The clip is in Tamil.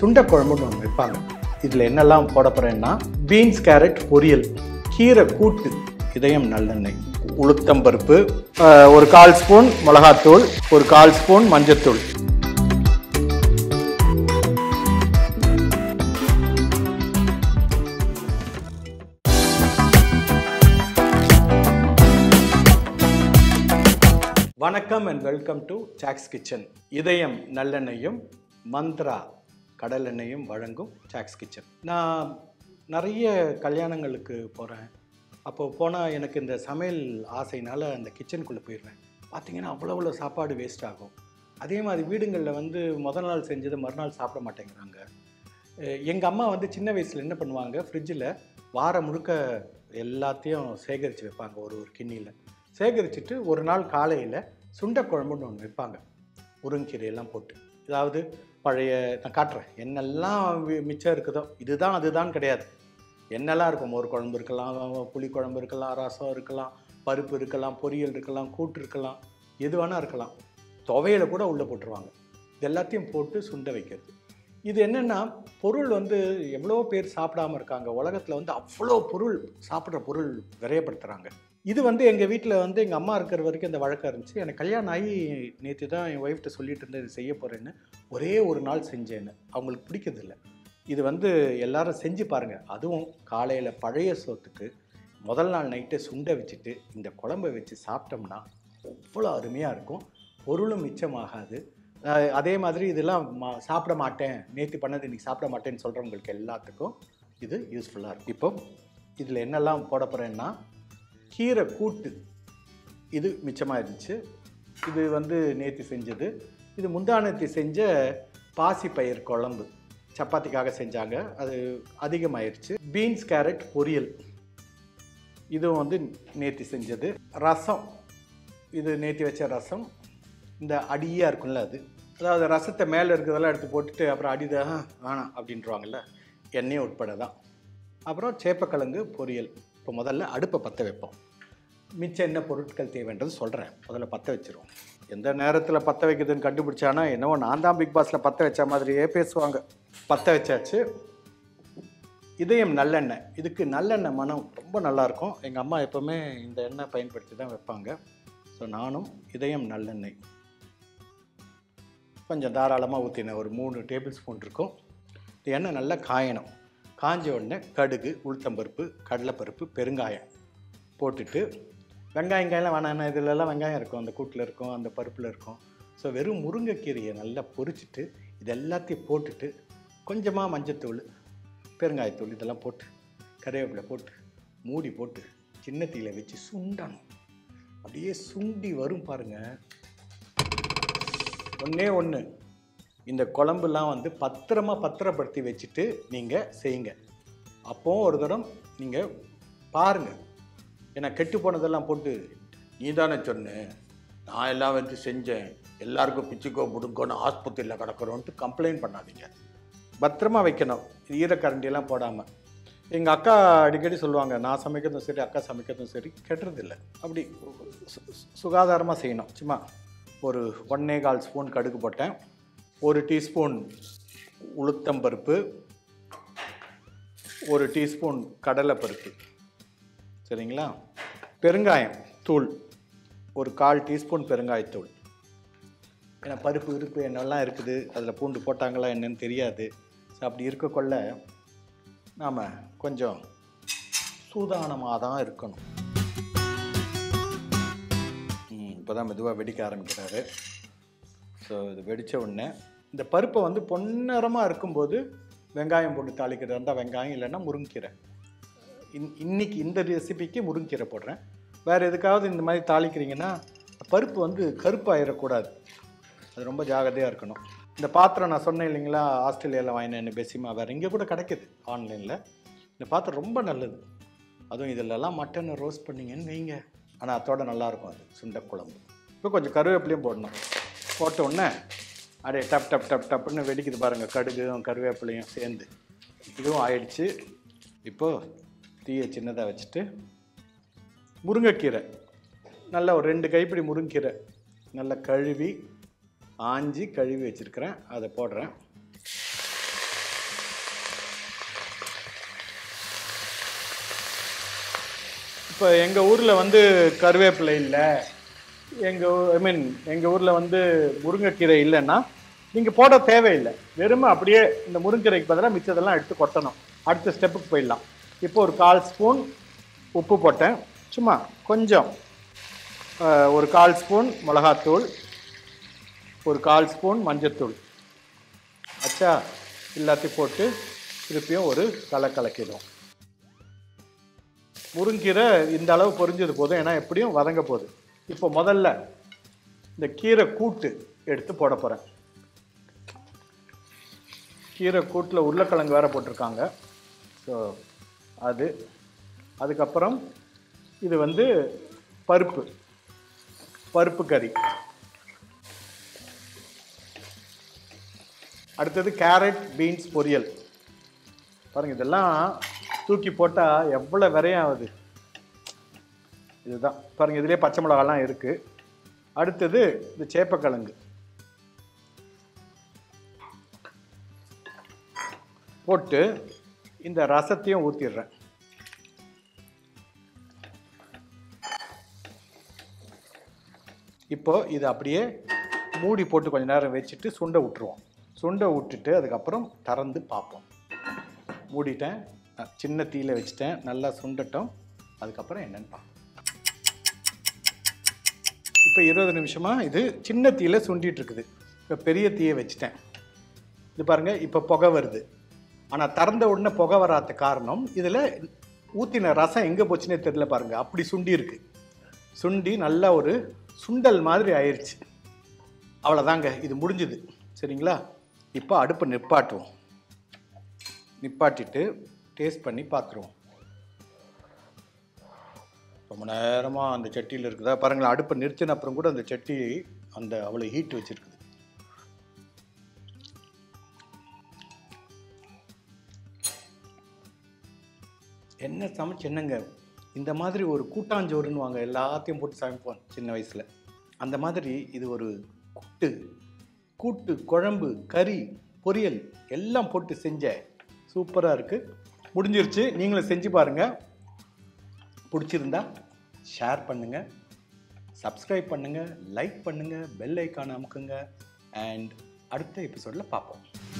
சுண்டை குழம்புன்னு ஒன்று வைப்பாங்க இதில் என்னெல்லாம் போட போகிறேன்னா பீன்ஸ் கேரட் பொரியல் கீரை கூட்டு இதயம் நல்லெண்ணெய் உளுத்தம்பருப்பு ஆஹ், ஒரு கால் ஸ்பூன் மிளகாத்தூள் ஒரு கால் ஸ்பூன் மஞ்சத்தூள் வணக்கம் and welcome to Saks kitchen Idhayam நல்லெண்ணெயும் மந்த்ரா கடலெண்ணெயும் வழங்கும் சாக்ஸ் கிச்சன் நான் நிறைய கல்யாணங்களுக்கு போகிறேன் அப்போ போனால் எனக்கு இந்த சமையல் ஆசைனால அந்த கிச்சனுக்குள்ளே போயிடுவேன் பார்த்தீங்கன்னா அவ்வளோ அவ்வளோ சாப்பாடு வேஸ்ட் ஆகும் அதே மாதிரி வீடுங்களில் வந்து முதல் நாள் செஞ்சதை மறுநாள் சாப்பிட மாட்டேங்கிறாங்க எங்கள் அம்மா வந்து சின்ன வயசில் என்ன பண்ணுவாங்க ஃப்ரிட்ஜில் வாரம் முழுக்க எல்லாத்தையும் சேகரித்து வைப்பாங்க ஒரு ஒரு கிண்ணியில் சேகரிச்சுட்டு ஒரு நாள் காலையில் சுண்டை குழம்புன்னு ஒன்று வைப்பாங்க முருங்கீரையெல்லாம் போட்டு அதாவது பழைய நான் காட்டுறேன் என்னெல்லாம் வி- மிச்சம் இருக்குதோ இதுதான் அதுதான் கிடையாது என்னெல்லாம் இருக்கும் மோர் குழம்பு இருக்கலாம் புளி குழம்பு இருக்கலாம் ரசம் இருக்கலாம் பருப்பு இருக்கலாம் பொரியல் இருக்கலாம் கூட்டு இருக்கலாம் எது வேணால் இருக்கலாம் துவையலை கூட உள்ளே போட்டுருவாங்க இது எல்லாத்தையும் போட்டு சுண்ட வைக்கிறது இது என்னென்னா பொருள் வந்து எவ்வளோ பேர் சாப்பிடாம இருக்காங்க உலகத்தில் வந்து அவ்வளோ பொருள் சாப்பிட்ற பொருள் விரயப்படுத்துகிறாங்க இது வந்து எங்கள் வீட்டில் வந்து எங்கள் அம்மா இருக்கிற வரைக்கும் இந்த வழக்கம் இருந்துச்சு எனக்கு கல்யாணம் ஆகி நேற்று தான் என் ஒய்ஃப்ட்ட சொல்லிட்டு இருந்தேன் இது செய்ய போகிறேன்னு ஒரே ஒரு நாள் செஞ்சேன்னு அவங்களுக்கு பிடிக்கிறதில்ல இது வந்து எல்லாரும் செஞ்சு பாருங்கள் அதுவும் காலையில் பழைய சோத்துக்கு முதல் நாள் நைட்டே சுண்டை வச்சுட்டு இந்த குழம்பை வச்சு சாப்பிட்டோம்னா அவ்வளோ அருமையாக இருக்கும் பொருளும் மிச்சமாகாது அஹ் அதே மாதிரி இதெல்லாம் மா- சாப்பிட மாட்டேன் நேற்று பண்ணது இன்னைக்கு சாப்பிட மாட்டேன்னு சொல்கிறவங்களுக்கு எல்லாத்துக்கும் இது யூஸ்ஃபுல்லாக இருக்கும் இப்போ இதில் என்னெல்லாம் போட போகிறேன்னா கீரை கூட்டு இது மிச்சமாக இருந்துச்சு இது வந்து நேற்று செஞ்சது இது முந்தானத்தி செஞ்ச பாசிப்பயிர் குழம்பு சப்பாத்திக்காக செஞ்சாங்க அது அதிகமாயிருச்சு பீன்ஸ் கேரட் பொரியல் இதுவும் வந்து நேற்று செஞ்சது ரசம் இது நேற்று வச்ச ரசம் இந்த அடியாக இருக்கும்ல அது அதாவது ரசத்தை மேலே இருக்கிறதெல்லாம் எடுத்து போட்டுட்டு அப்புறம் அடித "ஆ, வேணாம் அப்படின்றவாங்கல்ல எண்ணெய் உட்பட தான் அப்புறம் சேப்பக்கிழங்கு பொரியல் இப்போ முதல்ல அடுப்பை பற்ற வைப்போம் மிச்சம் என்ன பொருட்கள் தேவைன்றது சொல்கிறேன் முதல்ல பற்ற வச்சிருவோம் எந்த நேரத்தில் பற்ற வைக்கிறதுன்னு கண்டுபிடிச்சானா என்னவோ நான் தான் பிக் பாஸில் பற்ற வச்ச மாதிரியே பேசுவாங்க பற்ற வச்சாச்சு இதயம் நல்லெண்ணெய் இதுக்கு நல்லெண்ணெய் மனம் ரொம்ப நல்லாயிருக்கும் எங்கள் அம்மா எப்போவுமே இந்த எண்ணெய் பயன்படுத்தி தான் வைப்பாங்க ஸோ நானும் இதயம் நல்லெண்ணெய் கொஞ்சம் தாராளமாக ஊற்றினேன் ஒரு மூணு டேபிள் ஸ்பூன் இருக்கும் இந்த எண்ணெய் நல்லா காயணும் காஞ்ச உடனே கடுகு உளுத்தம்பருப்பு கடலைப்பருப்பு பெருங்காயம் போட்டுட்டு வெங்காயம் காயெல்லாம் வேணாம் இதிலெல்லாம் வெங்காயம் இருக்கும் அந்த கூட்டில் இருக்கும் அந்த பருப்பில் இருக்கும் ஸோ வெறும் முருங்கைக்கீரையை நல்லா பொரிச்சிட்டு இது எல்லாத்தையும் போட்டுட்டு கொஞ்சமாக மஞ்சத்தூள் பெருங்காயத்தூள் இதெல்லாம் போட்டு கருவேப்பிலை போட்டு மூடி போட்டு சின்ன தீயில வச்சு சுண்டணும் அப்படியே சுண்டி வரும் பாருங்க ஒன்றே ஒன்று இந்த குழம்புலாம் வந்து பத்திரமா பத்திரப்படுத்தி வச்சுட்டு நீங்கள் செய்யுங்க அப்போ ஒரு தரம் நீங்கள் பாருங்கள் ஏன்னா கெட்டு போனதெல்லாம் போட்டு நீ தானே சொன்ன நான் எல்லாம் வந்து செஞ்சேன் எல்லாருக்கும் பிச்சுக்கோ முடுங்கோன்னு ஆஸ்பத்திரியில் கிடக்கிறோன்ட்டு கம்ப்ளைண்ட் பண்ணாதீங்க பத்திரமா வைக்கணும் ஈரக்கரண்டியெல்லாம் போடாமல் எங்கள் அக்கா அடிக்கடி சொல்லுவாங்க நான் சமைக்கிறதும் சரி அக்கா சமைக்கிறதும் சரி கெட்டுறதில்ல அப்படி சுகாதாரமாக செய்யணும் சும்மா ஒரு ஒன்னே கால் ஸ்பூன் கடுகு போட்டேன் ஒரு டீஸ்பூன் உளுத்தம்பருப்பு ஒரு டீஸ்பூன் கடலைப்பருப்பு சரிங்களா பெருங்காயம் தூள் ஒரு கால் டீஸ்பூன் பெருங்காயத்தூள் ஏன்னா பருப்பு இருப்பு என்னெல்லாம் இருக்குது அதில் பூண்டு போட்டாங்களா என்னன்னு தெரியாது ஸோ அப்படி இருக்கக்குள்ள நாம் கொஞ்சம் சூதானமாக தான் இருக்கணும் இப்போ தான் மெதுவாக வெடிக்க ஆரம்பிக்கிறாரு ஸோ இது வெடித்த உடனே இந்த பருப்பை வந்து பொன்னரமாக இருக்கும்போது வெங்காயம் போட்டு தாளிக்கிறதா இருந்தால் வெங்காயம் இல்லைன்னா முருங்கீரை இன் இன்னைக்கு இந்த ரெசிபிக்கு முருங்கீரை போடுறேன் வேறு எதுக்காவது இந்த மாதிரி தாளிக்கிறீங்கன்னா பருப்பு வந்து கருப்பாயிடக்கூடாது அது ரொம்ப ஜாகிரதையாக இருக்கணும் இந்த பாத்திரம் நான் சொன்னேன் இல்லைங்களா ஆஸ்திரேலியாவில் வாங்கினேன் பெசிமா வேறு இங்கே கூட கிடைக்குது ஆன்லைனில் இந்த பாத்திரம் ரொம்ப நல்லது அதுவும் இதிலெல்லாம் மட்டனை ரோஸ்ட் பண்ணீங்கன்னு வைங்க ஆனால் அதோட நல்லாயிருக்கும் அது சுண்டை குழம்பு இப்போ கொஞ்சம் கருவேப்பிலையும் போடணும் போட்ட உடனே அப்படியே டப் டப் டப் டப்புன்னு வெடிக்குது பாருங்கள் கடுகும் கருவேப்பிலையும் சேர்ந்து இதுவும் ஆயிடுச்சு இப்போது தீயை சின்னதாக வச்சுட்டு முருங்கைக்கீரை நல்லா ஒரு ரெண்டு கைப்பிடி முருங்கீரை நல்லா கழுவி ஆஞ்சி கழுவி வச்சுருக்கிறேன் அதை போடுறேன் இப்போ எங்கள் ஊரில் வந்து கருவேப்பிலை இல்லை எங்கள் ஐ மீன் எங்கள் ஊரில் வந்து முருங்கைக்கீரை இல்லைன்னா நீங்கள் போட தேவையில்லை வெறுமை அப்படியே இந்த முருங்கைக்கீரைக்கு பதிலாக மிச்சதெல்லாம் எடுத்து கொட்டணும் அடுத்த ஸ்டெப்புக்கு போயிடலாம் இப்போ ஒரு கால் ஸ்பூன் உப்பு போட்டேன் சும்மா கொஞ்சம் அஹ், ஒரு கால் ஸ்பூன் மிளகாத்தூள் ஒரு கால் ஸ்பூன் மஞ்சத்தூள் அச்சா எல்லாத்தையும் போட்டு திருப்பியும் ஒரு கலை கலக்கிடும் முருங்கீரை இந்த அளவு பொரிஞ்சது போதும் ஏன்னா எப்படியும் வதங்க போகுது இப்போ முதல்ல இந்த கீரை கூட்டு எடுத்து போட போகிறேன் கீரை கூட்டில் உருளைக்கிழங்கு வேற போட்டிருக்காங்க ஸோ அது அதுக்கப்புறம் இது வந்து பருப்பு பருப்பு கறி அடுத்தது கேரட் பீன்ஸ் பொரியல் பாருங்க இதெல்லாம் தூக்கி போட்டால் எவ்வளோ விரையும் ஆகுது இதுதான் பாருங்க இதுலேயே பச்சை மிளகாலாம் இருக்கு அடுத்தது இந்த சேப்பக்கிழங்கு போட்டு இந்த ரசத்தையும் ஊற்றிடுறேன் இப்போ இது அப்படியே மூடி போட்டு கொஞ்ச நேரம் வச்சுட்டு சுண்டை விட்டுருவோம் சுண்டை விட்டுட்டு அதுக்கப்புறம் திறந்து பார்ப்போம் மூடிட்டேன் அஹ், சின்ன தீயில வச்சுட்டேன் நல்லா சுண்டட்டும் அதுக்கப்புறம் என்னன்னு பார்ப்போம் இப்போ இருபது நிமிஷமா இது சின்ன தீயில சுண்டிட்டு இருக்குது இப்போ பெரிய தீயை வச்சுட்டேன் இது பாருங்க இப்போ புகை வருது ஆனால் திறந்த உடனே புகை வராத காரணம் இதில் ஊற்றின ரசம் எங்கே போச்சுன்னே தெரியல பாருங்க அப்படி சுண்டி இருக்கு சுண்டி நல்லா ஒரு சுண்டல் மாதிரி ஆயிடுச்சு அவ்வளோதாங்க இது முடிஞ்சுது சரிங்களா இப்போ அடுப்பை நிப்பாட்டுவோம் நிப்பாட்டிட்டு டேஸ்ட் பண்ணி பார்த்துருவோம் ரொம்ப நேரமாக அந்த சட்டியில் இருக்குதா பாருங்களேன் அடுப்பை நிறுத்தின அப்புறம் கூட அந்த சட்டி அந்த அவ்வளோ ஹீட் வச்சிருக்குது என்ன சமைச்சு என்னங்க இந்த மாதிரி ஒரு கூட்டாஞ்சோறுன்னு வாங்க எல்லாத்தையும் போட்டு சமைப்போம் சின்ன வயசில் அந்த மாதிரி இது ஒரு கூட்டு கூட்டு குழம்பு கறி பொரியல் எல்லாம் போட்டு செஞ்ச சூப்பராக இருக்குது முடிஞ்சிருச்சு நீங்களும் செஞ்சு பாருங்கள் பிடிச்சிருந்தா ஷேர் பண்ணுங்கள் சப்ஸ்கிரைப் பண்ணுங்கள் லைக் பண்ணுங்கள் பெல் ஐக்கான் அமுக்குங்க அண்ட் அடுத்த எபிசோடில் பார்ப்போம்